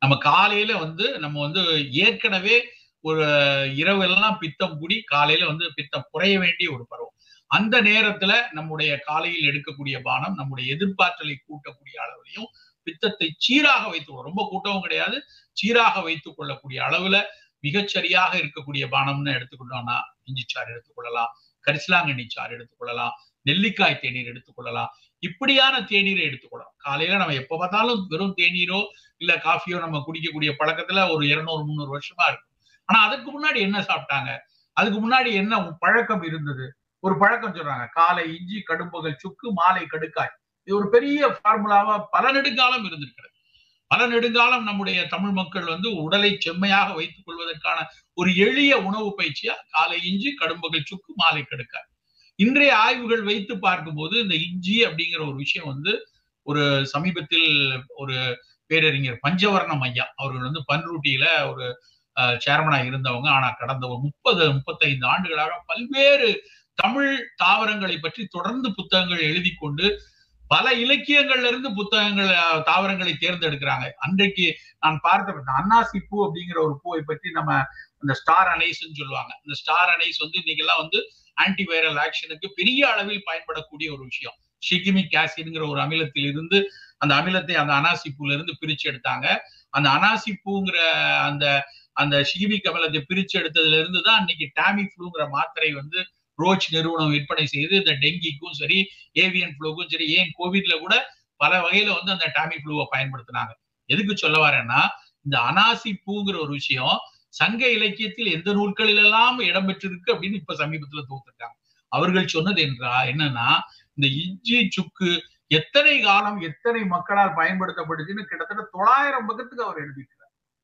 நம்ம காலையில வந்து நம்ம வந்து ஏற்கனவே ஒரு இரவெல்லாம் பித்தம் கூடி காலையில வந்து பித்தம் குறைய வேண்டிய ஒரு பருவம் அந்த நேரத்துல நம்முடைய காலையில் எடுக்கக்கூடிய பானம் நம்முடைய எதிர்பார்த்தலை கூட்டக்கூடிய அளவுலையும் பித்தத்தை சீராக வைத்து ரொம்ப கூட்டமும் கிடையாது சீராக வைத்துக் கொள்ளக்கூடிய அளவுல மிகச்சரியாக இருக்கக்கூடிய பானம்னு எடுத்துக்கிட்டோம்னா இஞ்சிச்சாறு எடுத்துக்கொள்ளலாம் கரிசலாங்கண்ணி சாறு எடுத்துக்கொள்ளலாம் நெல்லிக்காய் தேநீர் எடுத்துக்கொள்ளலாம் இப்படியான தேநீரை எடுத்துக்கொள்ளலாம் காலையில நம்ம எப்ப பார்த்தாலும் வெறும் தேநீரோ இல்ல காஃபியோ நம்ம குடிக்கக்கூடிய பழக்கத்துல ஒரு இருநூறு முந்நூறு வருஷமா இருக்கும் ஆனா அதுக்கு முன்னாடி என்ன சாப்பிட்டாங்க அதுக்கு முன்னாடி என்ன பழக்கம் இருந்தது ஒரு பழக்கம் சொல்றாங்க காலை இஞ்சி கடும்பகல் சுக்கு மாலை கடுக்காய் இது ஒரு பெரிய ஃபார்முலாவா பல நெடுங்காலம் இருந்திருக்கிறது பல நெடுங்காலம் நம்முடைய தமிழ் மக்கள் வந்து உடலை செம்மையாக வைத்துக் கொள்வதற்கான ஒரு எளிய உணவு பயிற்சியா காலை இஞ்சி கடும்பகல் சுக்கு மாலை கடுக்காய் இன்றைய ஆய்வுகள் வைத்து பார்க்கும்போது இந்த இஞ்சி அப்படிங்கிற ஒரு விஷயம் வந்து ஒரு சமீபத்தில் ஒரு பேரறிஞர் பஞ்சவர்ணம் ஐயா அவர்கள் வந்து பன்ருட்டியில ஒரு சேர்மனா இருந்தவங்க ஆனா கடந்த ஒரு முப்பது முப்பத்தைந்து ஆண்டுகளாக பல்வேறு தமிழ் தாவரங்களை பற்றி தொடர்ந்து புத்தகங்கள் எழுதி கொண்டு பல இலக்கியங்கள்ல இருந்து புத்தகங்கள் தாவரங்களை தேர்ந்தெடுக்கிறாங்க அன்றைக்கு நான் பார்த்த அன்னாசி பூ அப்படிங்கிற ஒரு பூவை பற்றி நம்ம இந்த ஸ்டார் அனைஸ்ன்னு சொல்லுவாங்க இந்த ஸ்டார் அனைஸ் வந்து இன்னைக்கு எல்லாம் வந்து ஆன்டிவைரல் ஆக்ஷனுக்கு பெரிய அளவில் பயன்படக்கூடிய ஒரு விஷயம் ஷிகிமிக் ஆசிட்ங்கிற ஒரு அமிலத்தில் இருந்து அந்த அமிலத்தை அந்த அனாசி பூல இருந்து பிரிச்சு எடுத்தாங்க அந்த அனாசி பூங்கிற அந்த அந்த ஷிகிமிக் அமிலத்தை பிரிச்சு எடுத்ததுல இருந்து தான் இன்னைக்கு டாமி ஃப்ளூங்கிற மாத்திரை வந்து ரோச் நிறுவனம் விற்பனை செய்து இந்த டெங்கிக்கும் சரி ஏவியன் ஃப்ளூக்கும் சரி ஏன் கோவிட்ல கூட பல வகையில வந்து அந்த டாமி ஃப்ளூவை பயன்படுத்தினாங்க எதுக்கு சொல்ல வரேன்னா இந்த அனாசி பூங்கிற ஒரு விஷயம் சங்க இலக்கியத்தில் எந்த நூல்களில் எல்லாம் இடம்பெற்றிருக்கு அப்படின்னு இப்ப சமீபத்துல தோத்துருக்காங்க அவர்கள் சொன்னது என்றா என்னன்னா இந்த இஞ்சி சுக்கு எத்தனை காலம் எத்தனை மக்களால் பயன்படுத்தப்படுச்சுன்னு கிட்டத்தட்ட தொள்ளாயிரம் பக்கத்துக்கு அவர் எழுதியிருக்கிறார்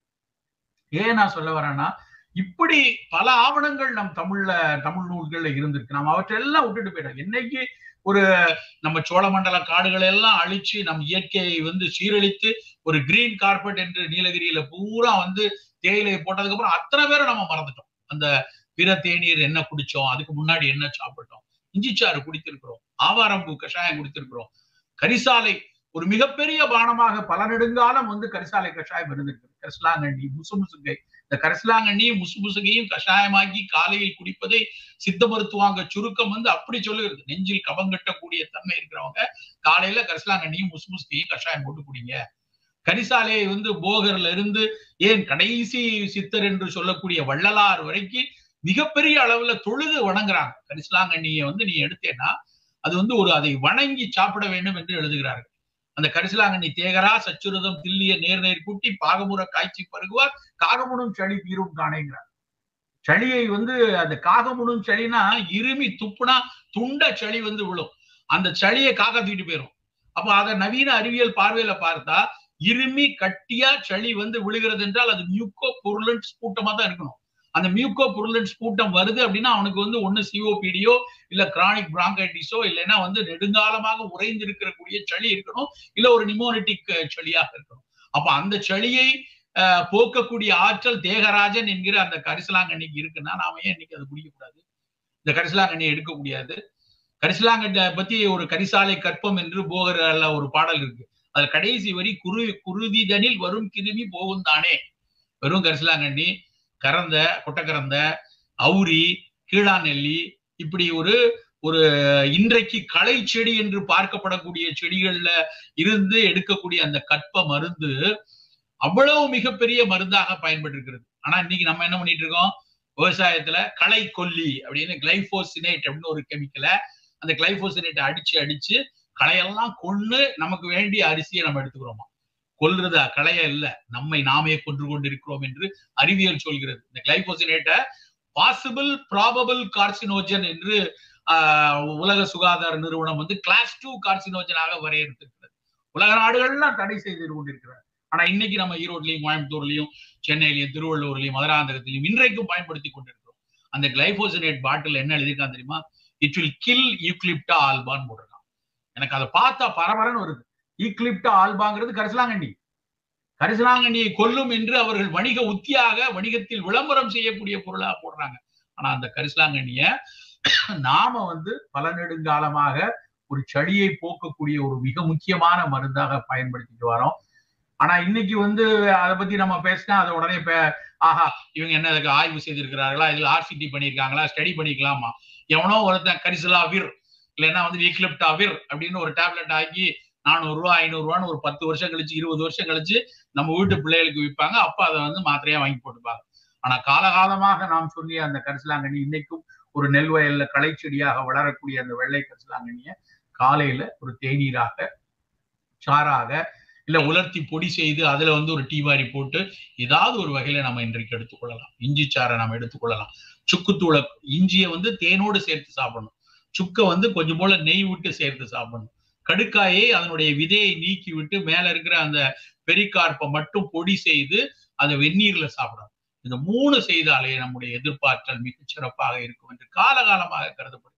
ஏன் நான் சொல்ல வரேன்னா இப்படி பல ஆவணங்கள் நம் தமிழ்ல தமிழ் நூல்கள்ல இருந்திருக்கு நம்ம அவற்றெல்லாம் விட்டுட்டு போயிட்டோம் என்னைக்கு ஒரு நம்ம சோழமண்டல காடுகளை எல்லாம் அழிச்சு நம் இயற்கையை வந்து சீரழித்து ஒரு கிரீன் கார்பெட் என்று நீலகிரியில பூரா வந்து தேயிலையை போட்டதுக்கு அப்புறம் அத்தனை பேரும் நம்ம மறந்துட்டோம் அந்த பிற தேநீர் என்ன குடிச்சோம் அதுக்கு முன்னாடி என்ன சாப்பிட்டோம் இஞ்சிச்சாறு குடித்திருக்கிறோம் ஆவாரம்பூ கஷாயம் குடித்திருக்கிறோம் கரிசாலை ஒரு மிகப்பெரிய பானமாக பல நெடுங்காலம் வந்து கரிசாலை கஷாயம் இருந்திருக்கு கரிசலாங்கண்ணி முசுமுசுகை இந்த கரிசலாங்கண்ணியும் முசுமுசுகையும் கஷாயமாக்கி காலையில் குடிப்பதை சித்த மருத்துவாங்க சுருக்கம் வந்து அப்படி சொல்லுகிறது நெஞ்சில் கவங்கட்டக்கூடிய தன்மை இருக்கிறவங்க காலையில கரிசலாங்கண்ணியும் முசுமுசுகையும் கஷாயம் போட்டு குடிங்க கரிசாலையை வந்து போகர்ல இருந்து ஏன் கடைசி சித்தர் என்று சொல்லக்கூடிய வள்ளலார் வரைக்கும் மிகப்பெரிய அளவுல தொழுது வணங்குறாங்க கரிசலாங்கண்ணியை வந்து நீ எடுத்தேன்னா அது வந்து ஒரு அதை வணங்கி சாப்பிட வேண்டும் என்று எழுதுகிறார்கள் அந்த கரிசலாங்கண்ணி தேகரா சச்சுரதம் தில்லிய நேர் நேர் கூட்டி பாகமுற காய்ச்சி பருகுவார் காகமுனும் சளி தீரும் காணேங்கிறார் சளியை வந்து அந்த காகமுனும் சளினா இருமி துப்புனா துண்ட சளி வந்து விழும் அந்த சளியை காக தூக்கிட்டு போயிடும் அப்ப அதை நவீன அறிவியல் பார்வையில பார்த்தா இருமி கட்டியா சளி வந்து விழுகிறது என்றால் அது மியூக்கோ பொருளன்ஸ் கூட்டமா தான் இருக்கணும் அந்த மியூக்கோ புருலன்ஸ் கூட்டம் வருது அப்படின்னா அவனுக்கு வந்து ஒண்ணு சிஓபிடியோ இல்ல கிரானிக் பிராங்கைட்டிஸோ இல்லைன்னா வந்து நெடுங்காலமாக உறைந்து இருக்கக்கூடிய சளி இருக்கணும் இல்ல ஒரு நிமோனிட்டிக் சளியாக இருக்கணும் அப்ப அந்த சளியை போக்கக்கூடிய ஆற்றல் தேகராஜன் என்கிற அந்த கரிசலாங்கண்ணிக்கு இருக்குன்னா நாம ஏன் இன்னைக்கு அதை குடிக்கக்கூடாது இந்த கரிசலாங்கண்ணியை எடுக்க முடியாது கரிசலாங்கண்ணை பத்தி ஒரு கரிசாலை கற்பம் என்று போகிற ஒரு பாடல் இருக்கு அதுல கடைசி வரி குரு குருதிதனில் வரும் கிருமி போகும் தானே வெறும் கரிசலாங்கண்ணி கறந்த கொட்டக்கறந்த அவுரி கீழாநெல்லி இப்படி ஒரு ஒரு இன்றைக்கு களை செடி என்று பார்க்கப்படக்கூடிய செடிகள்ல இருந்து எடுக்கக்கூடிய அந்த கற்ப மருந்து அவ்வளவு மிகப்பெரிய மருந்தாக பயன்பட்டு ஆனா இன்னைக்கு நம்ம என்ன பண்ணிட்டு இருக்கோம் விவசாயத்துல களை கொல்லி அப்படின்னு கிளைபோசினேட் அப்படின்னு ஒரு கெமிக்கலை அந்த கிளைபோசினேட்டை அடிச்சு அடிச்சு களையெல்லாம் கொண்டு நமக்கு வேண்டிய அரிசியை நம்ம எடுத்துக்கிறோமா கொல்றது களைய இல்ல நம்மை நாமே கொன்று கொண்டிருக்கிறோம் என்று அறிவியல் சொல்கிறது இந்த கிளைபோசினேட்டை பாசிபிள் ப்ராபபிள் கார்சினோஜன் என்று உலக சுகாதார நிறுவனம் வந்து கிளாஸ் டூ கார்சினோஜனாக வரையறுத்திருக்கிறது உலக நாடுகள்லாம் தடை செய்து கொண்டிருக்கிறார் ஆனா இன்னைக்கு நம்ம ஈரோட்லயும் கோயம்புத்தூர்லயும் சென்னையிலயும் திருவள்ளூர்லயும் மதுராந்தகத்திலையும் இன்றைக்கும் பயன்படுத்தி கொண்டிருக்கிறோம் அந்த கிளைபோசினேட் பாட்டில் என்ன எழுதியிருக்கான் தெரியுமா இட் வில் கில் யூக்லிப்டா ஆல்பான்னு போட்டிருக்கான் எனக்கு அதை பார்த்தா பரபரன்னு வருது ஈக்லிப்டா ஆல்பாங்கிறது கரிசலாங்கண்ணி கரிசலாங்கண்ணியை கொல்லும் என்று அவர்கள் வணிக உத்தியாக வணிகத்தில் விளம்பரம் செய்யக்கூடிய பொருளா போடுறாங்க ஆனா அந்த கரிசலாங்கண்ணிய நாம வந்து பல நெடுங்காலமாக ஒரு சளியை போக்கக்கூடிய ஒரு மிக முக்கியமான மருந்தாக பயன்படுத்திட்டு வரோம் ஆனா இன்னைக்கு வந்து அதை பத்தி நம்ம பேசினா அதை உடனே இப்ப ஆஹா இவங்க என்ன இதுக்கு ஆய்வு செய்திருக்கிறார்களா இதுல ஆர்சிடி பண்ணியிருக்காங்களா ஸ்டடி பண்ணிக்கலாமா எவனோ ஒருத்தன் கரிசலா விர் இல்லைன்னா வந்து விக்லிப்டா விர் அப்படின்னு ஒரு டேப்லெட் ஆக்கி நானூறு ரூபா ஐநூறு ரூபான்னு ஒரு பத்து வருஷம் கழிச்சு இருபது வருஷம் கழிச்சு நம்ம வீட்டு பிள்ளைகளுக்கு விற்பாங்க அப்ப அதை வந்து மாத்திரையா வாங்கி போட்டுப்பாங்க ஆனா காலகாலமாக நாம் சொல்லிய அந்த கரிசலாங்கண்ணி இன்னைக்கும் ஒரு நெல் வயல்ல களை செடியாக வளரக்கூடிய அந்த வெள்ளை கரிசலாங்கண்ணிய காலையில ஒரு தேநீராக சாராக இல்ல உலர்த்தி பொடி செய்து அதுல வந்து ஒரு டீ வாரி போட்டு ஏதாவது ஒரு வகையில நம்ம இன்றைக்கு எடுத்துக்கொள்ளலாம் இஞ்சி சாறை நம்ம எடுத்துக்கொள்ளலாம் சுக்குத்தூளை இஞ்சியை வந்து தேனோடு சேர்த்து சாப்பிடணும் சுக்கை வந்து கொஞ்சம் போல நெய் விட்டு சேர்த்து சாப்பிடணும் கடுக்காயை அதனுடைய விதையை நீக்கி விட்டு மேல இருக்கிற அந்த பெரிக்கார்ப்பை மட்டும் பொடி செய்து அதை வெந்நீர்ல சாப்பிடணும் இந்த மூணு செய்தாலே நம்முடைய எதிர்பார்த்தல் மிகச் சிறப்பாக இருக்கும் என்று காலகாலமாக கருதப்படுது